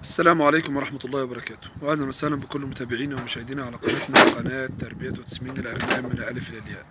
السلام عليكم ورحمة الله وبركاته وأهلا وسهلا بكل متابعينا ومشاهدينا على قناتنا قناة تربية وتسمين الأغنام من الألف إلى الياء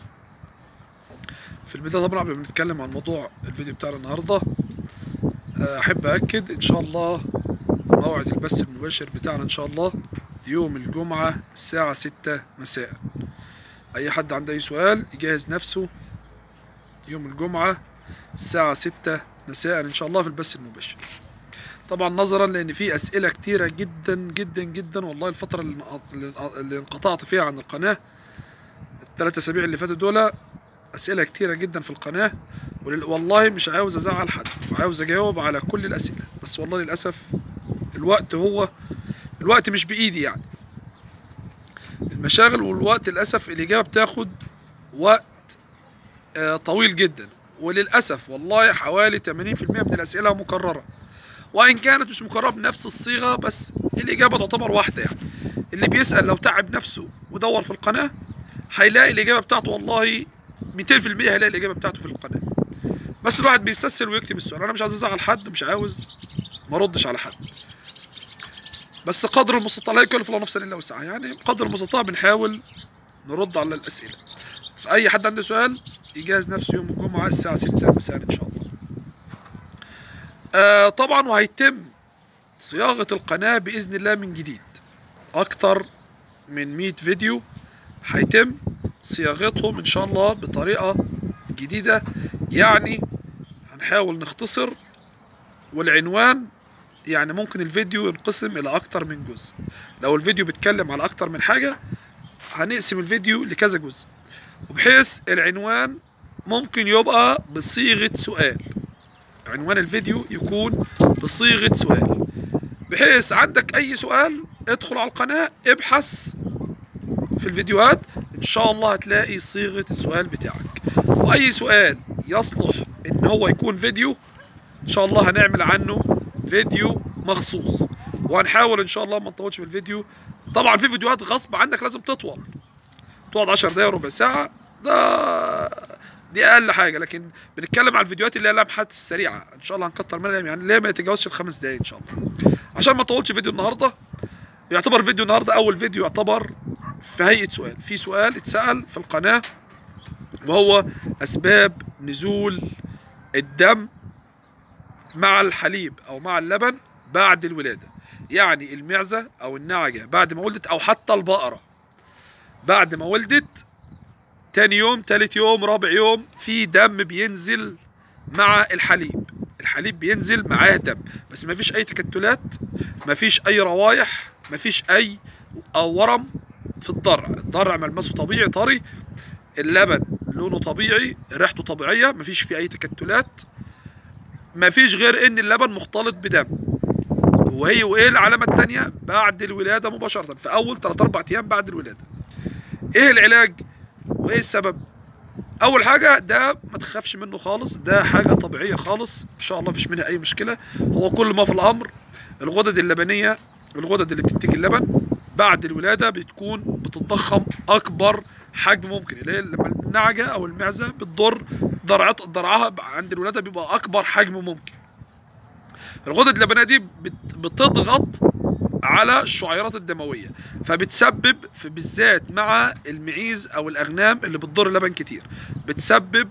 في البداية طبعا قبل ما نتكلم عن موضوع الفيديو بتاعنا النهاردة آه، أحب أكد إن شاء الله موعد البث المباشر بتاعنا إن شاء الله يوم الجمعة الساعة ستة مساء أي حد عنده أي سؤال يجهز نفسه يوم الجمعة الساعة ستة مساء إن شاء الله في البث المباشر طبعا نظرا لان في اسئله كتيره جدا جدا جدا والله الفتره اللي انق- اللي انقطعت فيها عن القناه الثلاث اسابيع اللي فاتوا دول اسئله كتيره جدا في القناه ولل- والله مش عاوز ازعل حد وعاوز اجاوب على كل الاسئله بس والله للاسف الوقت هو الوقت مش بايدي يعني المشاغل والوقت للاسف الاجابه بتاخد وقت آه، طويل جدا وللاسف والله حوالي 80% من الاسئله مكرره وان كانت مش مكرره بنفس الصيغه بس الاجابه تعتبر واحده يعني اللي بيسال لو تعب نفسه ودور في القناه هيلاقي الاجابه بتاعته والله 200% هيلاقي الاجابه بتاعته في القناه بس الواحد بيستسهل ويكتب السؤال انا مش عايز ازعل حد ومش عاوز ما اردش على حد بس قدر المستطاع لا يكلف الله نفسا الا وسعها يعني قدر المستطاع بنحاول نرد على الاسئله فاي حد عنده سؤال يجهز نفسه يوم الجمعه الساعه 6 مساء ان شاء الله آه طبعا وهيتم صياغة القناة بإذن الله من جديد أكتر من 100 فيديو هيتم صياغتهم إن شاء الله بطريقة جديدة يعني هنحاول نختصر والعنوان يعني ممكن الفيديو ينقسم إلى أكتر من جزء لو الفيديو بيتكلم على أكتر من حاجة هنقسم الفيديو لكذا جزء وبحيث العنوان ممكن يبقى بصيغة سؤال عنوان الفيديو يكون بصيغة سؤال بحيث عندك أي سؤال ادخل على القناة ابحث في الفيديوهات إن شاء الله هتلاقي صيغة السؤال بتاعك وأي سؤال يصلح إن هو يكون فيديو إن شاء الله هنعمل عنه فيديو مخصوص وهنحاول إن شاء الله ما نطولش في الفيديو طبعا في فيديوهات غصب عنك لازم تطول تقعد 10 دقايق ربع ساعة ده دي اقل حاجه لكن بنتكلم على الفيديوهات اللي هي لمحات السريعه ان شاء الله هنكتر منها يعني ليه ما يتجاوزش الخمس دقايق ان شاء الله عشان ما اطولش فيديو النهارده يعتبر فيديو النهارده اول فيديو يعتبر في هيئه سؤال في سؤال اتسال في القناه وهو اسباب نزول الدم مع الحليب او مع اللبن بعد الولاده يعني المعزه او النعجه بعد ما ولدت او حتى البقره بعد ما ولدت تاني يوم تالت يوم رابع يوم في دم بينزل مع الحليب الحليب بينزل معاه دم بس ما فيش اي تكتلات ما فيش اي روايح ما فيش اي او ورم في الضرع الضرع ملمسه طبيعي طري اللبن لونه طبيعي ريحته طبيعيه ما فيش فيه اي تكتلات ما فيش غير ان اللبن مختلط بدم وهي وايه العلامه التانية بعد الولاده مباشره في اول 3 4 ايام بعد الولاده ايه العلاج وايه السبب اول حاجه ده ما تخافش منه خالص ده حاجه طبيعيه خالص ان شاء الله مفيش منها اي مشكله هو كل ما في الامر الغدد اللبنيه الغدد اللي بتنتج اللبن بعد الولاده بتكون بتتضخم اكبر حجم ممكن اللي هي لما النعجه او المعزه بتضر ضرعت ضرعها عند الولاده بيبقى اكبر حجم ممكن الغدد اللبنيه دي بت- بتضغط على الشعيرات الدمويه فبتسبب في بالذات مع المعيز او الاغنام اللي بتضر لبن كتير بتسبب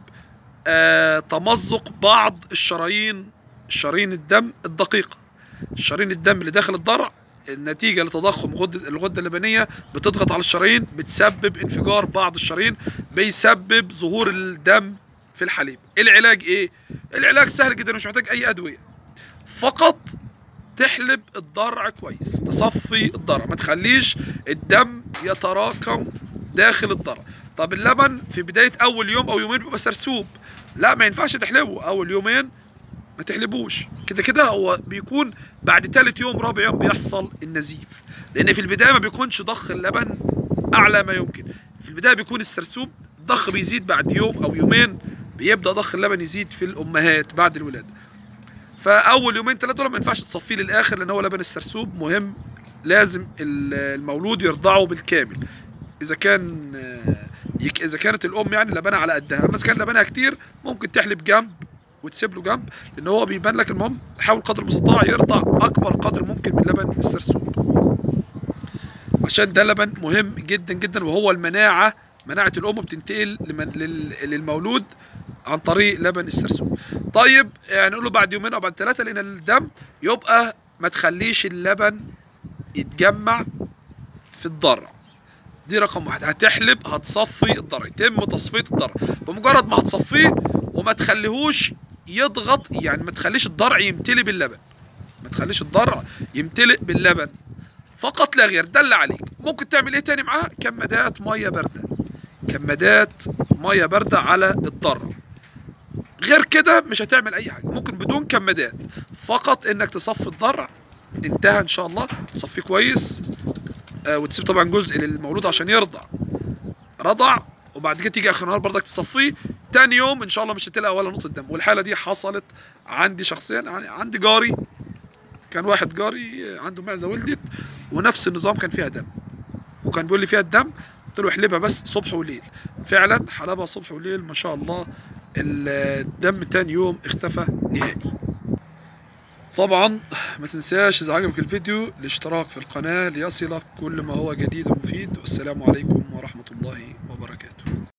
آه تمزق بعض الشرايين شرايين الدم الدقيقه شرايين الدم اللي داخل الضرع النتيجة لتضخم غدة الغدة اللبنية بتضغط على الشرايين بتسبب انفجار بعض الشرايين بيسبب ظهور الدم في الحليب العلاج ايه؟ العلاج سهل جدا مش محتاج اي ادوية فقط تحلب الضرع كويس تصفي الضرع ما تخليش الدم يتراكم داخل الضرع طب اللبن في بداية أول يوم أو يومين بيبقى سرسوب لا ما ينفعش تحلبه أول يومين ما تحلبوش كده كده هو بيكون بعد تالت يوم رابع يوم بيحصل النزيف لأن في البداية ما بيكونش ضخ اللبن أعلى ما يمكن في البداية بيكون السرسوب الضخ بيزيد بعد يوم أو يومين بيبدأ ضخ اللبن يزيد في الأمهات بعد الولادة فاول يومين ثلاثه دول ما ينفعش تصفيه للاخر لان هو لبن السرسوب مهم لازم ال- المولود يرضعه بالكامل اذا كان آه، يك- اذا كانت الام يعني لبنها على قدها اما اذا كان لبنها كتير ممكن تحلب جنب وتسيب له جنب لان هو بيبان لك المهم حاول قدر المستطاع يرضع اكبر قدر ممكن من لبن السرسوب عشان ده لبن مهم جدا جدا وهو المناعه مناعه الام بتنتقل لمن لل- للمولود عن طريق لبن السرسوب طيب يعني نقول له بعد يومين او بعد ثلاثه لان الدم يبقى ما تخليش اللبن يتجمع في الضرع دي رقم واحد هتحلب هتصفي الضرع يتم تصفيه الضرع بمجرد ما هتصفيه وما تخليهوش يضغط يعني ما تخليش الضرع يمتلي باللبن ما تخليش الضرع يمتلئ باللبن فقط لا غير ده اللي عليك ممكن تعمل ايه تاني معاه كمادات ميه بارده كمادات ميه بارده على الضرع غير كده مش هتعمل اي حاجه ممكن بدون كمادات فقط انك تصفي الضرع انتهى ان شاء الله تصفيه كويس آه وتسيب طبعا جزء للمولود عشان يرضع رضع وبعد كده تيجي اخر النهار برضك تصفيه تاني يوم ان شاء الله مش هتلاقي ولا نقطه دم والحاله دي حصلت عندي شخصيا يعني عندي جاري كان واحد جاري عنده معزه ولدت ونفس النظام كان فيها دم وكان بيقول لي فيها الدم قلت له احلبها بس صبح وليل فعلا حلبها صبح وليل ما شاء الله الدم تاني يوم اختفى نهائي طبعا ما تنساش اذا عجبك الفيديو الاشتراك في القناة ليصلك كل ما هو جديد ومفيد والسلام عليكم ورحمة الله وبركاته